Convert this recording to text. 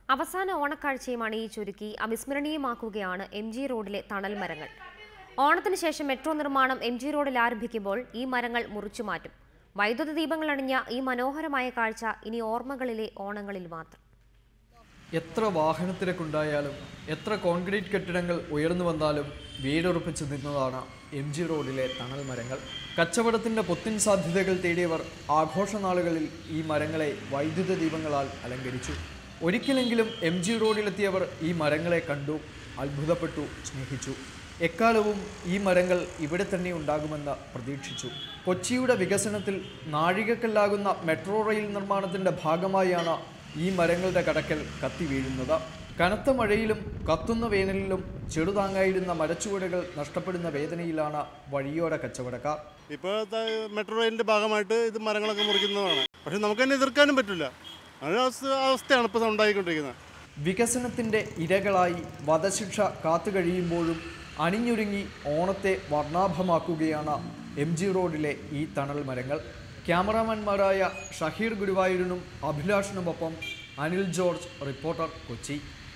അവസാന ഓണക്കാഴ്ചയും അണിയിച്ചൊരുക്കി അവിസ്മരണീയമാക്കുകയാണ് M G റോഡിലെ തണൽ മരങ്ങൾ ഓണത്തിന് ശേഷം മെട്രോ നിർമ്മാണം എം ജി റോഡിൽ ആരംഭിക്കുമ്പോൾ ഈ മരങ്ങൾ മുറിച്ചു മാറ്റും വൈദ്യുത ദീപങ്ങൾ അണിഞ്ഞ ഈ മനോഹരമായ കാഴ്ച ഇനി ഓർമ്മകളിലെ ഓണങ്ങളിൽ മാത്രം എത്ര വാഹനത്തിരക്കുണ്ടായാലും എത്ര കോൺക്രീറ്റ് കെട്ടിടങ്ങൾ ഉയർന്നു വന്നാലും വേരുറപ്പിച്ച് നിന്നതാണ് എം ജി റോഡിലെ തണൽ മരങ്ങൾ കച്ചവടത്തിൻ്റെ പൊത്തിൻ സാധ്യതകൾ തേടിയവർ ആഘോഷനാളുകളിൽ ഈ മരങ്ങളെ വൈദ്യുത ദീപങ്ങളാൽ അലങ്കരിച്ചു ഒരിക്കലെങ്കിലും എം ജി റോഡിലെത്തിയവർ ഈ മരങ്ങളെ കണ്ടു അത്ഭുതപ്പെട്ടു സ്നേഹിച്ചു എക്കാലവും ഈ മരങ്ങൾ ഇവിടെ തന്നെ ഉണ്ടാകുമെന്ന് പ്രതീക്ഷിച്ചു കൊച്ചിയുടെ വികസനത്തിൽ നാഴികക്കല്ലാകുന്ന മെട്രോ റെയിൽ നിർമ്മാണത്തിൻ്റെ ഭാഗമായാണ് ഈ മരങ്ങളുടെ കടക്കൽ കത്തി വീഴുന്നത് കനത്ത മഴയിലും കത്തുന്ന വേനലിലും ചെറുതാങ്ങായിരുന്ന മരച്ചുവടുകൾ നഷ്ടപ്പെടുന്ന വേദനയിലാണ് വഴിയോര കച്ചവടക്കാർ ഇപ്പോഴത്തെ മെട്രോ റെയിലിൻ്റെ ഭാഗമായിട്ട് ഇത് മരങ്ങളൊക്കെ മുറിക്കുന്നതാണ് പക്ഷെ നമുക്ക് തന്നെ എതിർക്കാനും പറ്റില്ല അങ്ങനെ അവസ്ഥ അവസ്ഥയാണ് ഇപ്പോൾ ഉണ്ടായിക്കൊണ്ടിരിക്കുന്നത് വികസനത്തിൻ്റെ ഇരകളായി വധശിക്ഷ കാത്തു കഴിയുമ്പോഴും അണിഞ്ഞൊരുങ്ങി ഓണത്തെ വർണ്ണാഭമാക്കുകയാണ് എം ജി റോഡിലെ ഈ തണൽ മരങ്ങൾ ക്യാമറാമാൻമാരായ ഷഹീർ ഗുരുവായൂരിനും അഭിലാഷിനുമൊപ്പം അനിൽ ജോർജ് റിപ്പോർട്ടർ കൊച്ചി